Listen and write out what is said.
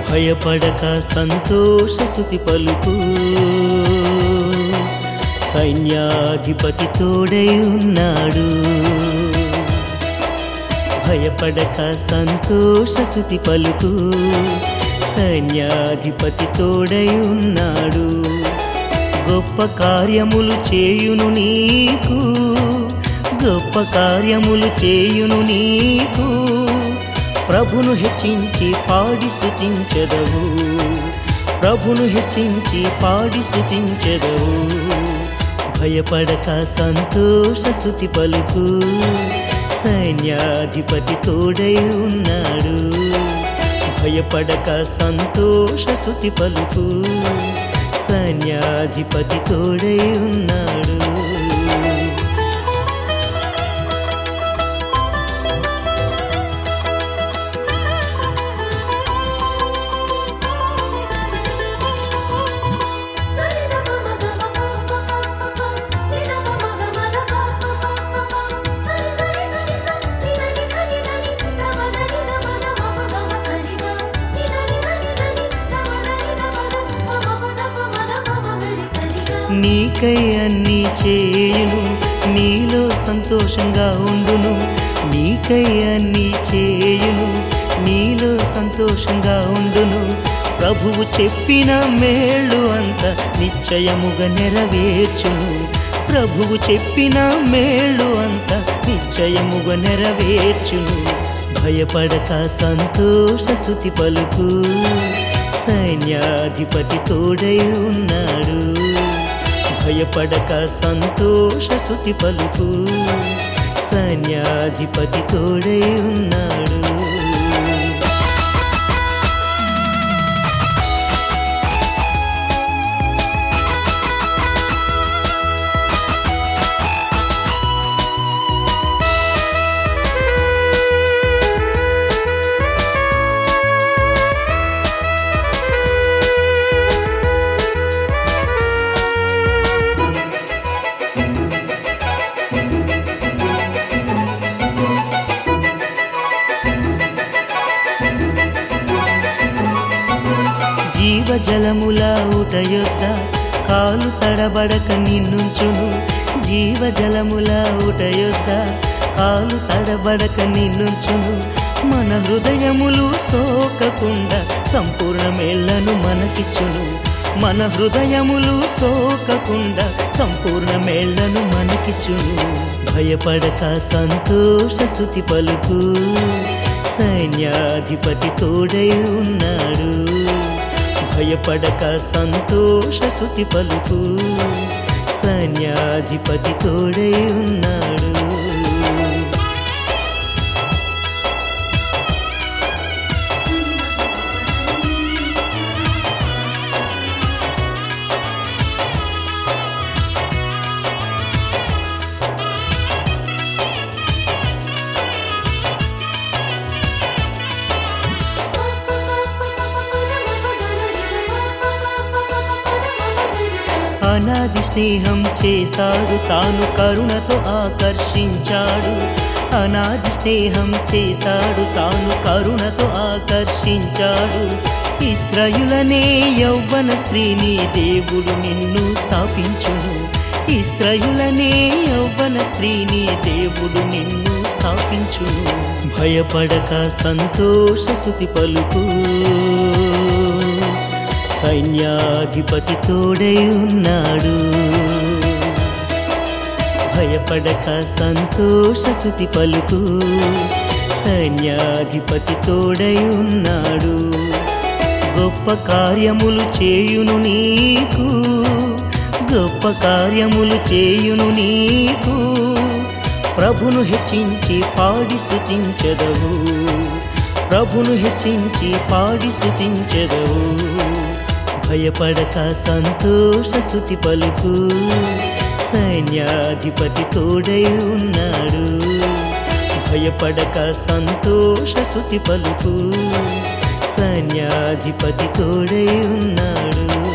భయపడక సంతోష స్థుతి పలుకు సైన్యాధిపతి తోడై ఉన్నాడు భయపడక సంతోష స్థుతి పలుకు సైన్యాధిపతి తోడై ఉన్నాడు గొప్ప కార్యములు చేయును నీకు గొప్ప కార్యములు చేయును నీకు ప్రభును హెచ్చించి పాడి స్థుతించదవు ప్రభును హెచ్చించి పాడి స్థుతించదవు భయపడక సంతోష స్థుతి పలుకు సైన్యాధిపతి తోడై ఉన్నాడు భయపడక సంతోష స్థుతి పలుకు సైన్యాధిపతి తోడై ఉన్నాడు నీకై అన్ని చేయును నీలో సంతోషంగా ఉండును నీకై అన్ని చేయును నీలో సంతోషంగా ఉండును ప్రభువు చెప్పిన మేళ్ళు అంత నిశ్చయముగా నెరవేర్చును ప్రభువు చెప్పిన మేళ్ళు అంత నిశ్చయముగా నెరవేర్చును భయపడక సంతోష స్థుతి పలుకు సైన్యాధిపతి తోడై ఉన్నాడు భయపడక సంతోష స్థుతి పలుకు సైన్యాధిపతి తోడై ఉన్నాడు జీవజలముల ఊట యొద్ద కాలు తడబడక నిన్నుంచును జీవజలముల ఊట యొద్ద కాలు తడబడక నిన్నుంచును మన హృదయములు సోకకుండా సంపూర్ణ మేళ్లను మనకిచ్చును మన హృదయములు సోకకుండా సంపూర్ణ మేళ్లను మనకిచ్చును భయపడక సంతోష స్థుతి పలుకు సైన్యాధిపతి తోడై ఉన్నాడు భయపడక సంతోష స్థుతి పలుకు సైన్యాధిపతి తోడై ఉన్నాడు అనాది స్నేహం చేశాడు తాను కరుణతో ఆకర్షించాడు అనాది స్నేహం చేశాడు తాను కరుణతో ఆకర్షించాడు ఇస్రయులనే యౌవన స్త్రీని దేవుడు నిన్ను స్థాపించును ఇస్రయులనే యౌవన స్త్రీని దేవుడు నిన్ను స్థాపించును భయపడక సంతోష స్థుతి పలుకు సైన్యాధిపతి తోడై ఉన్నాడు భయపడక సంతోష స్థుతి పలుకు సైన్యాధిపతి తోడై ఉన్నాడు గొప్ప కార్యములు చేయును నీకు గొప్ప కార్యములు చేయును నీకు ప్రభును హెచ్చించి పాడి స్థుతించదవు ప్రభును హెచ్చించి పాడి స్థుతించదవు భయపడక సంతోష స్థుతి పలుకు సైన్యాధిపతి తోడై ఉన్నాడు భయపడక సంతోష స్థుతి పలుకు సైన్యాధిపతి తోడై ఉన్నాడు